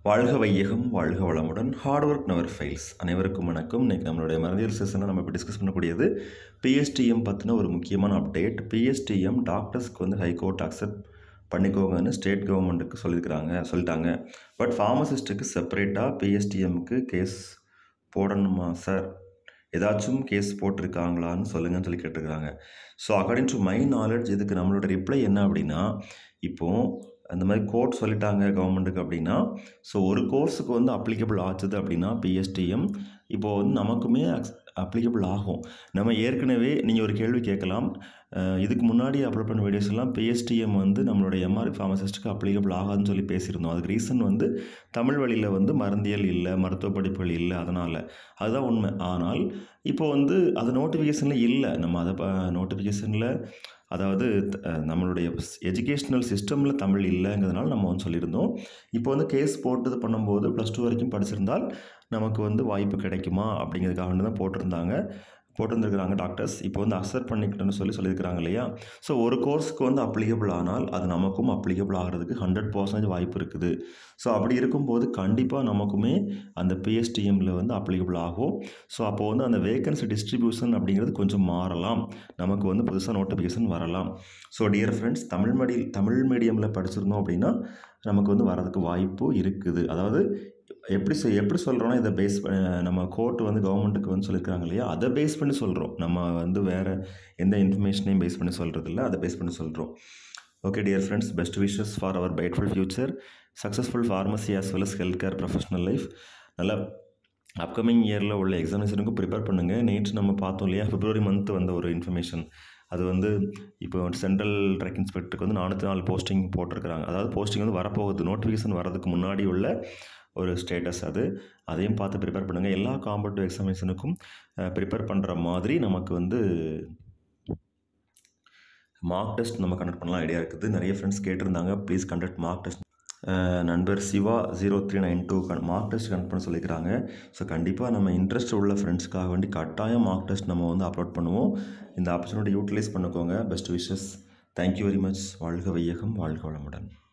வாழ்க வையகம் வாழ்க வளமுடன் ஹார்ட் ஒர்க் நவர் ஃபைல்ஸ் அனைவருக்கும் வணக்கம் இன்றைக்கி நம்மளுடைய மருந்தியல் செஷனில் நம்ம இப்போ டிஸ்கஸ் பண்ணக்கூடியது பிஎஸ்டிஎம் பற்றின ஒரு முக்கியமான அப்டேட் பிஎஸ்டிஎம் டாக்டர்ஸ்க்கு வந்து ஹைகோர்ட் அக்செப்ட் பண்ணிக்கோங்கன்னு ஸ்டேட் கவர்மெண்ட்டுக்கு சொல்லியிருக்கிறாங்க சொல்லிட்டாங்க பட் ஃபார்மசிஸ்ட்டுக்கு செப்பரேட்டாக பிஎஸ்டிஎம்க்கு கேஸ் போடணுமா சார் ஏதாச்சும் கேஸ் போட்டிருக்காங்களான்னு சொல்லுங்கன்னு சொல்லி கேட்டிருக்காங்க so according to my knowledge இதுக்கு நம்மளோட ரிப்ளை என்ன அப்படின்னா இப்போது அந்த மாதிரி கோர்ட் சொல்லிட்டாங்க கவர்மெண்ட்டுக்கு அப்படின்னா ஸோ ஒரு கோர்ஸுக்கு வந்து அப்ளிகபிள் ஆச்சுது அப்படின்னா பிஎஸ்டிஎம் இப்போது வந்து நமக்குமே அப்ளிகபிள் ஆகும் நம்ம ஏற்கனவே நீங்கள் ஒரு கேள்வி கேட்கலாம் அஹ் இதுக்கு முன்னாடி அப்லோட் பண்ண வீடியோஸ் எல்லாம் பிஎஸ்டிஎம் வந்து நம்மளோட எம்ஆர்ஐ ஃபார்மசிஸ்ட்டுக்கு அப்ளிகபிள் ஆகாதுன்னு சொல்லி பேசியிருந்தோம் அதுக்கு ரீசன் வந்து தமிழ் வழியில் வந்து மருந்தியல் இல்லை மருத்துவ படிப்புகள் இல்லை அதனால் அதுதான் உண்மை ஆனால் இப்போ வந்து அது நோட்டிஃபிகேஷனில் இல்லை நம்ம அதை நோட்டிஃபிகேஷனில் அதாவது அஹ், நம்மளுடைய எஜுகேஷ்னல் சிஸ்டமில் தமிழ் இல்லைங்கிறதுனால நம்ம வந்து சொல்லியிருந்தோம் இப்போ வந்து கேஸ் போட்டது பண்ணும்போது ப்ளஸ் டூ வரைக்கும் படிச்சிருந்தால் நமக்கு வந்து வாய்ப்பு கிடைக்குமா அப்படிங்கிறதுக்காக வேண்டி தான் போட்டிருந்தாங்க போட்டிருந்துருக்குறாங்க டாக்டர்ஸ் இப்போ வந்து அக்செப்ட் பண்ணிக்கிட்டோன்னு சொல்லி சொல்லியிருக்கிறாங்க இல்லையா ஸோ ஒரு கோர்ஸ்க்கு வந்து அப்ளிகபிள் ஆனால் அது நமக்கும் அப்ளிகபிள் ஆகிறதுக்கு ஹண்ட்ரட் பர்சன்டேஜ் வாய்ப்பு இருக்குது ஸோ அப்படி இருக்கும்போது கண்டிப்பாக நமக்குமே அந்த பிஎஸ்டிஎம்மில் வந்து அப்ளிகபிள் ஆகும் ஸோ அப்போது வந்து அந்த வேகன்சி டிஸ்ட்ரிபியூஷன் அப்படிங்கிறது கொஞ்சம் மாறலாம் நமக்கு வந்து புதுசாக நோட்டிஃபிகேஷன் வரலாம் ஸோ டியர் ஃப்ரெண்ட்ஸ் தமிழ் மீடி தமிழ் மீடியமில் படிச்சிருந்தோம் அப்படின்னா நமக்கு வந்து வரதுக்கு வாய்ப்பு இருக்குது அதாவது எப்படி சொ எப்படி சொல்கிறோன்னா இதை பேஸ் நம்ம கோர்ட் வந்து கவர்மெண்ட்டுக்கு வந்து சொல்லியிருக்காங்க இல்லையா அதை பேஸ் பண்ணி சொல்கிறோம் நம்ம வந்து வேறு எந்த இன்ஃபர்மேஷனையும் பேஸ் பண்ணி சொல்கிறது இல்லை அதை பேஸ் பண்ணி சொல்கிறோம் okay dear friends best wishes for our brightful future successful pharmacy as well as health care professional life நல்லா அப்கமிங் இயரில் உள்ள எக்ஸாமினேஷனுக்கும் ப்ரிப்பேர் பண்ணுங்கள் நேற்று நம்ம பார்த்தோம் இல்லையா பிப்ரவரி மந்த் வந்த ஒரு இன்ஃபர்மேஷன் அது வந்து இப்போ சென்ட்ரல் ட்ரக் இன்ஸ்பெக்டருக்கு வந்து நானூற்றி நாலு போஸ்டிங் போட்டிருக்கிறாங்க அதாவது போஸ்டிங் வந்து வரப்போகுது நோட்டிஃபிகேஷன் வரதுக்கு முன்னாடி உள்ள ஒரு ஸ்டேட்டஸ் அது அதையும் பார்த்து ப்ரிப்பேர் பண்ணுங்கள் எல்லா காம்படிட்டிவ் எக்ஸாமினேஷனுக்கும் ப்ரிப்பேர் பண்ணுற மாதிரி நமக்கு வந்து மார்க் டெஸ்ட் நம்ம கண்டக்ட் பண்ணலாம் ஐடியா இருக்குது நிறைய ஃப்ரெண்ட்ஸ் கேட்டிருந்தாங்க ப்ளீஸ் கண்டக்ட் மார்க் டெஸ்ட் நண்பர் Siva zero three nine two mark test conduct பண்ண சொல்லிக்கிறாங்க ஸோ கண்டிப்பாக நம்ம இன்ட்ரெஸ்ட் உள்ள ஃப்ரெண்ட்ஸ்க்காக வேண்டி கட்டாயம் மார்க் டெஸ்ட் நம்ம வந்து அப்லோட் பண்ணுவோம் இந்த ஆப்பர்ச்சுனிட்டி யூட்டிலைஸ் பண்ணிக்கோங்க best wishes thank you very much வாழ்க வையகம் வாழ்க வளமுடன்